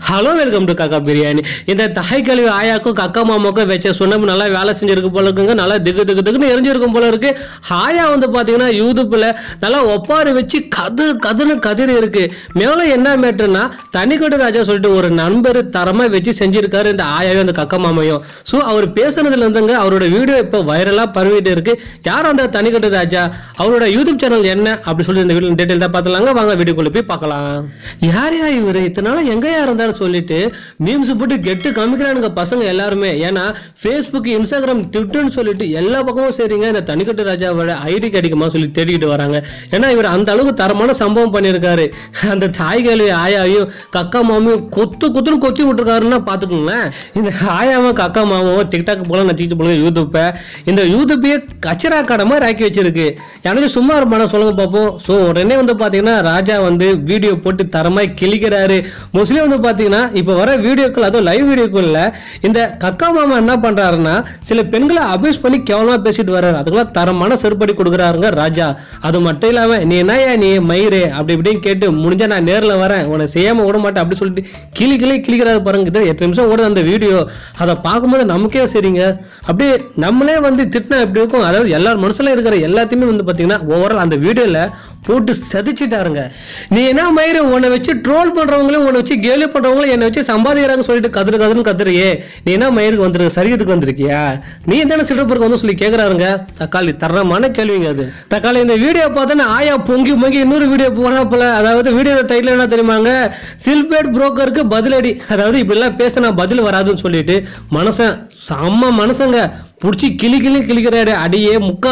hello welcome to காக்கா பிரியாணி இந்த தாய் கல்வி ஆயாக்கும் கக்கா மாமாக்கும் வச்ச சுண்ணம் நல்லா வேலை செஞ்சிருக்கு போல இருக்குங்க நல்லா திக்கு திக்கு திக்குன்னு எரிஞ்சிருக்கும் போல இருக்கு ஆயா வந்து பார்த்தீங்கன்னா யூடியூப்பில் நல்லா ஒப்பாரி வச்சு கது கதுன்னு கதிர் இருக்கு மேலும் என்ன மேட்டுன்னா தனிக்கட்டு ராஜா சொல்லிட்டு ஒரு நண்பர் தரமாக வச்சு செஞ்சிருக்காரு இந்த ஆயாவும் அந்த கக்கா மாமையும் ஸோ அவர் பேசுனதுல இருந்துங்க அவரோட வீடியோ இப்போ வைரலாக பரவிட்டு இருக்கு யார் அந்த தனிக்கட்டு ராஜா அவரோட யூடியூப் சேனல் என்ன அப்படி சொல்லி இந்த வீடியோ டீட்டெயில் தான் பார்த்துலாங்க வாங்க வீடியோக்குள்ள போய் பார்க்கலாம் யார் யா இவர் இத்தனை நாள் எங்கேயா இருந்தாரு சொல்லிட்டு மீம்ஸ் போட்டு கெட்டு காமிக்கிறானுங்க பசங்க எல்லாருமே ஏன்னா ஃபேஸ்புக் இன்ஸ்டாகிராம் ட்விட்டர்னு சொல்லிட்டு எல்லா பக்கமும் சரிங்க இந்த தனிக்கட்டு ராஜாவோட ஐடி கிடைக்குமா சொல்லி தேடிக்கிட்டு வராங்க ஏன்னா இவர் அந்த அளவுக்கு தரமான சம்பவம் பண்ணியிருக்காரு அந்த தாய் கேள்வி ஆயாவையும் கக்கா மாமையும் கொத்து கொத்துன்னு கொத்தி விட்டுருக்காருன்னா பார்த்துக்கோங்களேன் இந்த ஆயாவும் கக்கா மாமாவும் டிக்டாக் போல நச்சிக்கிட்டு போல யூடியூப்பை இந்த யூடியூப்பையே கச்சரா கடை மாதிரி ஆக்கி வச்சிருக்கு எனக்கு சும்மா இருப்பான சொல்லுங்க பார்ப்போம் ஸோ உடனே வந்து பார்த்தீங்கன்னா ராஜா வந்து வீடியோ போட்டு தரமாய் கிழிக்கிறாரு மோஸ்ட்லி வந்து பார்த்தீங்கன்னா இப்போ வர வீடியோக்கள் அதுவும் லைவ் வீடியோக்குள்ள இந்த கக்கா மாமா என்ன பண்ணுறாருன்னா சில பெண்களை அபியூஸ் பண்ணி கேவலமாக பேசிட்டு வர்றாரு அதுக்கெல்லாம் தரமான செருப்படி கொடுக்குறாருங்க ராஜா அது மட்டும் இல்லாமல் நீ என்னய்யா நீ மயிறு அப்படி இப்படின்னு கேட்டு முடிஞ்சா நான் நேரில் வரேன் உன்னை செய்யாமல் விட மாட்டேன் அப்படி சொல்லிட்டு கிளி கிளி கிளிக்கிறாரு பாருங்க இது எட்டு நிமிஷம் ஓடுது அந்த வீடியோ அதை பார்க்கும்போது நமக்கே சரிங்க அப்படியே நம்மளே வந்து திட்டினா எப்படி இருக்கும் அதாவது எல்லார் மனசுல இருக்கிற எல்லாத்தையுமே வந்து பார்த்தீங்கன்னா ஓவரால் அந்த வீடியோவில் போட்டு சதிச்சிட்டாருங்க நீ என்ன மயிறு உன்னை வச்சு ட்ரோல் பண்றவங்களும் உன்னை வச்சு கேலி பண்றவங்களும் என்னை வச்சு சம்பாதிக்கிறாங்க சொல்லிட்டு கதிரு கதுன்னு கத்துறியே நீ என்ன மயிருக்கு வந்துருக்கு சரீரத்துக்கு வந்திருக்கியா நீ தானே சிறப்புக்கு வந்து சொல்லி கேட்குறாருங்க தக்காளி தரமான கேள்விங்க அது தக்காளி இந்த வீடியோ பார்த்தோன்னா ஆயா பொங்கி பொங்கி இன்னொரு வீடியோ போறாப்புல அதாவது வீடியோ டைட்டில் என்ன தெரியுமாங்க சில்பேட் புரோக்கருக்கு பதிலடி அதாவது இப்படிலாம் பேசினா பதில் வராதுன்னு சொல்லிட்டு மனுஷன் செம்ம மனுஷங்க பிடிச்சி கிளி கிளி கிளிக்கிறாரு அடியே முக்கா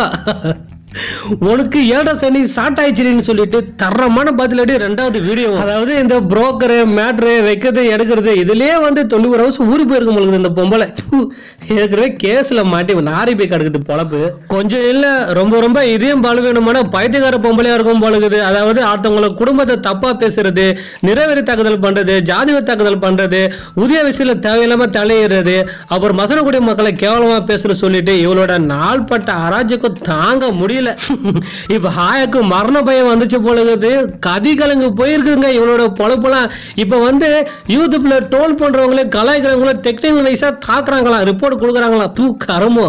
உனக்கு ஏடா சனி ஷார்ட் ஆயிடுச்சுன்னு சொல்லிட்டு தரமான பதிலடி ரெண்டாவது வீடியோ அதாவது இந்த புரோக்கரு மேட்ரு வைக்கிறது எடுக்கிறது இதுலயே வந்து தொண்ணூறு வருஷம் ஊறி போயிருக்க உங்களுக்கு இந்த பொம்பளை தூ, ஏற்கனவே கேஸ்ல மாட்டி நாரி போய் கிடக்குது பொழப்பு கொஞ்சம் இல்ல ரொம்ப ரொம்ப இதையும் பலவீனமான பைத்தியக்கார பொம்பளையா இருக்கும் போலுக்குது அதாவது அடுத்தவங்கள குடும்பத்தை தப்பா பேசுறது நிறவெறி தாக்குதல் பண்றது ஜாதிவ தாக்குதல் பண்றது உதய விஷயத்துல தேவையில்லாம தலையிடுறது அப்புறம் மசனக்குடி மக்களை கேவலமா பேசுறது சொல்லிட்டு இவளோட நாள்பட்ட அராஜகம் தாங்க முடியல இப்ப ஹாயாக்கு மரண பயம் வந்துச்சு போல இருக்குது கதி கலங்கு போயிருக்குங்க இவளோட பொழப்புலாம் இப்ப வந்து யூடியூப்ல டோல் பண்றவங்களே கலாய்க்கிறவங்கள டெக்னிக்கல் வைஸா தாக்குறாங்களாம் ரிப்போர்ட் கொடுக்குறாங்களாம் தூ கரமோ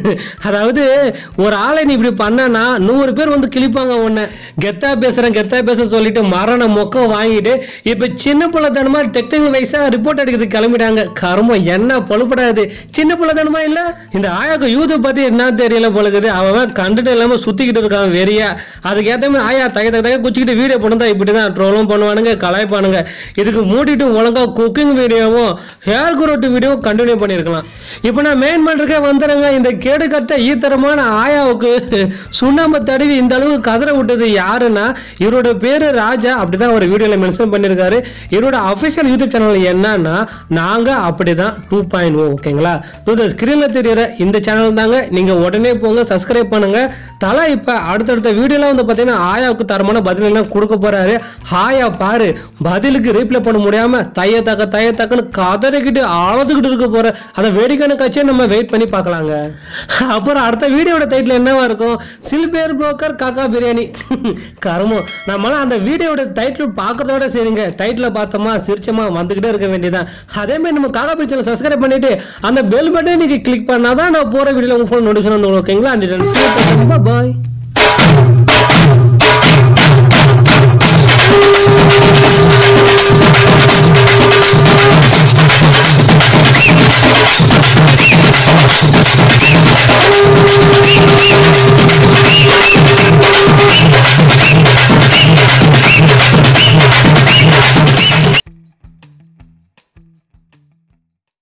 அதாவது ஒரு ஆளை நீ இப்படி பண்ணனா நூறு பேர் வந்து கிழிப்பாங்க உன்னை கெத்தா பேசுறேன் கெத்தா பேச சொல்லிட்டு மரண மொக்க வாங்கிட்டு இப்ப சின்ன பிள்ளைத்தனமா டெக்னிக்கல் வைஸா ரிப்போர்ட் எடுக்கிறது கிளம்பிட்டாங்க கருமம் என்ன பழுப்படாது சின்ன பிள்ளைத்தனமா இல்ல இந்த ஆயாக்கு யூடியூப் பத்தி என்ன தெரியல போலக்குது அவன் கண்டுட்டு இல்லாம சுத்திக்கிட்டு இருக்கான் வெறியா அதுக்கு ஏத்த மாதிரி ஆயா தக தக தக குச்சிக்கிட்டு வீடியோ போனதா இப்படிதான் ட்ரோலும் பண்ணுவானுங்க கலாய்ப்பானுங்க இதுக்கு மூடிட்டு ஒழுங்கா குக்கிங் வீடியோவும் ஹேர் குரோட் வீடியோவும் கண்டினியூ பண்ணியிருக்கலாம் இப்போ நான் மெயின் பண்ணுறக்கே வந்துடுங்க இந்த கேடு கத்த ஈத்தரமான ஆயாவுக்கு சுண்ணாம்பு தடவி இந்த அளவுக்கு கதற விட்டது யாருன்னா இவரோட பேரு ராஜா அப்படிதான் ஒரு வீடியோவில் மென்ஷன் பண்ணியிருக்காரு இவரோட அஃபிஷியல் யூடியூப் சேனல் என்னன்னா நாங்கள் அப்படிதான் டூ பாயிண்ட் ஓ ஓகேங்களா இந்த ஸ்க்ரீனில் தெரியுற இந்த சேனல் தாங்க நீங்கள் உடனே போங்க சப்ஸ்கிரைப் பண்ணுங்க தலை இப்போ அடுத்தடுத்த வீடியோலாம் வந்து பார்த்தீங்கன்னா ஆயாவுக்கு தரமான பதிலெல்லாம் கொடுக்க போறாரு ஆயா பாரு பதிலுக்கு ரீப்ளை பண்ண முடியாம தைய தக்க தைய தக்கன்னு கதறிக்கிட்டு அழுதுகிட்டு இருக்க போற அந்த வேடிக்கையான காட்சியை நம்ம வெயிட் பண்ணி பார்க்கலாங்க அப்புறம் அடுத்த வீடியோட டைட்டில் என்னவா இருக்கும் சில்பேர் புரோக்கர் காக்கா பிரியாணி கருமம் நம்மளாம் அந்த வீடியோட டைட்டில் பார்க்கறதோட சரிங்க டைட்டில் பார்த்தோமா சிரிச்சமா வந்துகிட்டே இருக்க வேண்டியதான் அதே மாதிரி நம்ம காக்கா பிரிச்சனை சப்ஸ்கிரைப் பண்ணிட்டு அந்த பெல் பட்டன் நீங்க கிளிக் பண்ணாதான் நான் போற வீடியோல உங்க ஃபோன் நோட்டிஃபிகேஷன் ஓகேங்களா பாய்